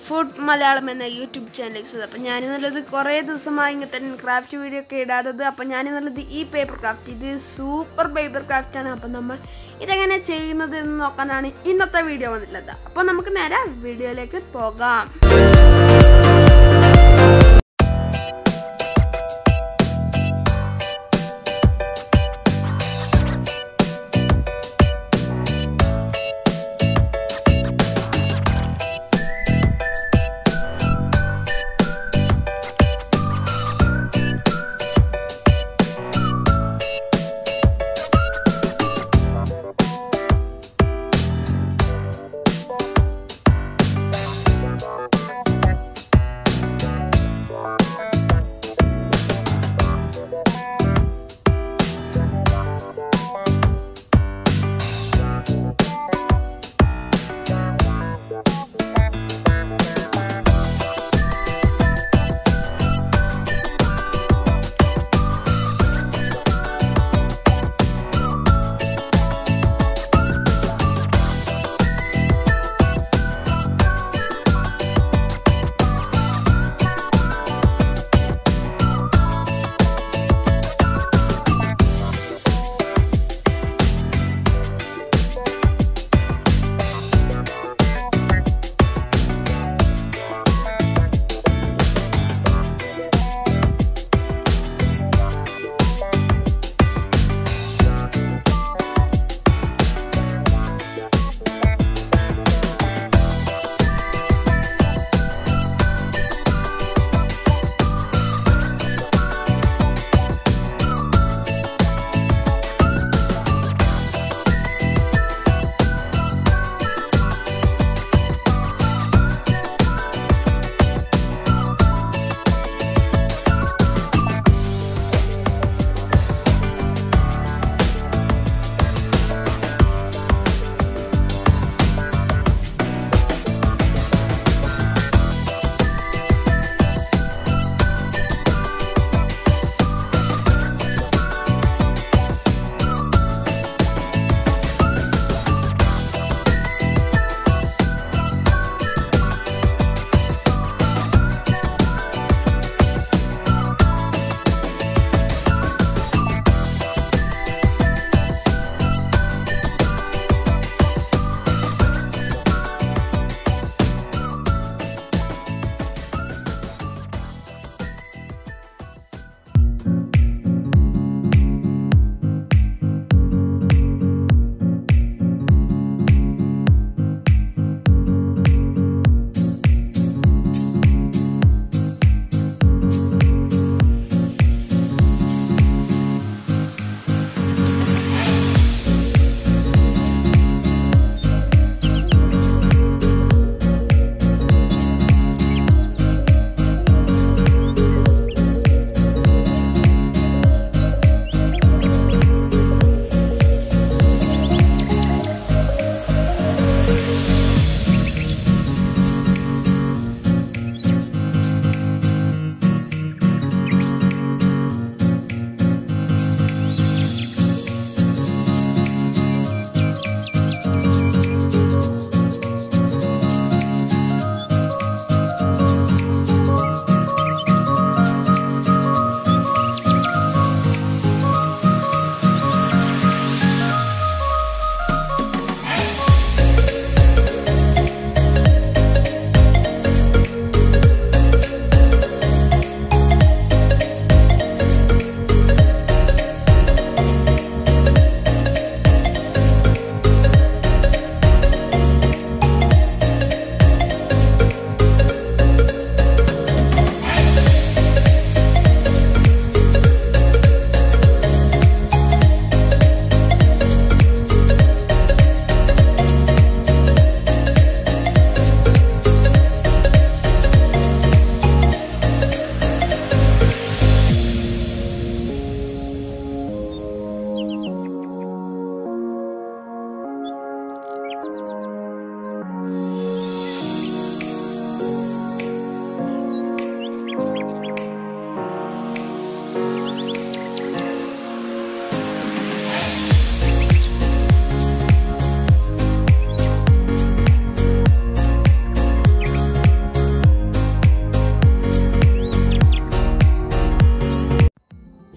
food Malayalam എന്ന YouTube ചാനലിൽ അപ്പം ഞാനിന്നുള്ളത് കുറേ ദിവസമായി ഇങ്ങനത്തെ ക്രാഫ്റ്റ് വീഡിയോ ഒക്കെ ഇടാത്തത് അപ്പം ഞാനിന്നുള്ളത് ഈ പേപ്പർ ക്രാഫ്റ്റ് ഇത് സൂപ്പർ പേപ്പർ ക്രാഫ്റ്റ് ആണ് അപ്പം നമ്മൾ ഇതെങ്ങനെ ചെയ്യുന്നത് എന്ന് നോക്കാനാണ് ഇന്നത്തെ വീഡിയോ വന്നിട്ടുള്ളത് അപ്പം നമുക്ക് നേരെ വീഡിയോയിലേക്ക് പോകാം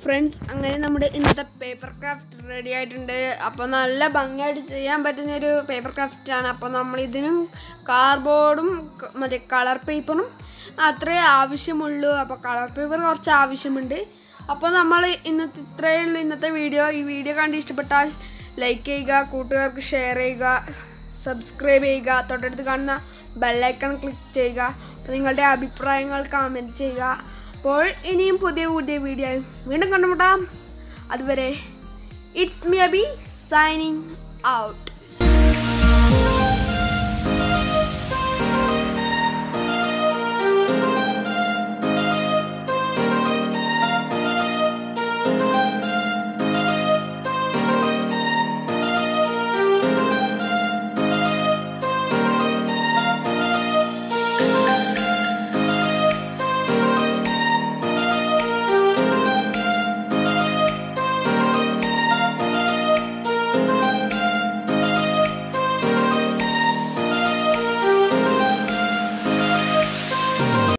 ഫ്രണ്ട്സ് അങ്ങനെ നമ്മുടെ ഇന്നത്തെ പേപ്പർ ക്രാഫ്റ്റ് റെഡി ആയിട്ടുണ്ട് അപ്പോൾ നല്ല ഭംഗിയായിട്ട് ചെയ്യാൻ പറ്റുന്ന ഒരു പേപ്പർ ക്രാഫ്റ്റ് ആണ് അപ്പോൾ നമ്മൾ ഇതിനും കാർഡ്ബോർഡും ക- മറ്റേ കളർ പേപ്പറും അത്രേ ആവശ്യമുള്ളൂ അപ്പോൾ കളർ പേപ്പർ കുറച്ച് ആവശ്യമുണ്ട് അപ്പോൾ നമ്മൾ ഇന്നത്തെ ഇത്രയേ ഉള്ളൂ ഇന്നത്തെ വീഡിയോ ഈ വീഡിയോ കണ്ട് ഇഷ്ടപ്പെട്ടാൽ ലൈക്ക് ചെയ്യുക കൂട്ടുകാർക്ക് ഷെയർ ചെയ്യുക സബ്സ്ക്രൈബ് ചെയ്യുക തൊട്ടടുത്ത് കാണുന്ന ബെല്ലൈക്കൺ ക്ലിക്ക് ചെയ്യുക അപ്പോൾ നിങ്ങളുടെ അഭിപ്രായങ്ങൾ കമൻറ്റ് ചെയ്യുക അപ്പോൾ ഇനിയും പുതിയ പുതിയ വീഡിയോ വീണ്ടും കണ്ടുമുട്ടാം അതുവരെ it's me Abi signing out